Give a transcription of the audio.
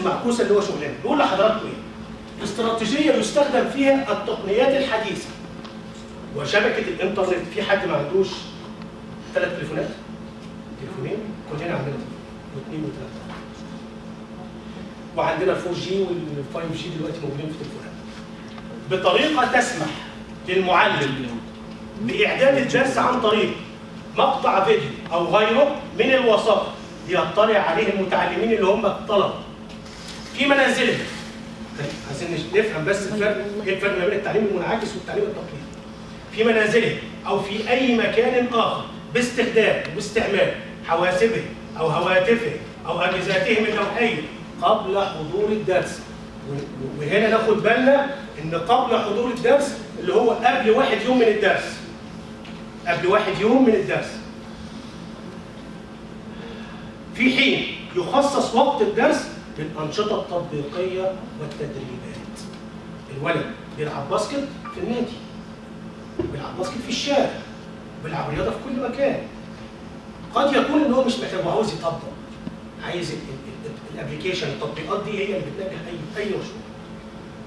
المعكوسه اللي هو شغلنا بيقول لحضراتكم ايه استراتيجيه يستخدم فيها التقنيات الحديثه وشبكه الانترنت في حد ما عندوش ثلاث تليفونات تليفونين كلنا عندنا تليفون واثنين وثلاثه وعندنا ال 4 جي وال 5 جي دلوقتي موجودين في التليفونات بطريقه تسمح للمعلم باعداد الدرس عن طريق مقطع فيديو او غيره من الوسائط يطلع عليه المتعلمين اللي هم الطلبه في منازلهم عايزين نش- نفهم بس الفرق ايه الفرق ما بين التعليم المنعكس والتعليم التقليدي في منازلهم او في اي مكان اخر باستخدام وباستعمال حواسبهم او هواتفهم او اجهزتهم اللوحيه قبل حضور الدرس و- وهنا ناخد بالنا ان قبل حضور الدرس اللي هو قبل واحد يوم من الدرس قبل واحد يوم من الدرس في حين يخصص وقت الدرس للأنشطة التطبيقية والتدريبات الولد بيلعب باسكت في النادي بيلعب باسكت في الشارع بيلعب رياضة في كل مكان قد يكون ان هو مش محتاج هو عاوز يطبق عايز الابلكيشن التطبيقات دي هي اللي بتنجح اي اي مشروع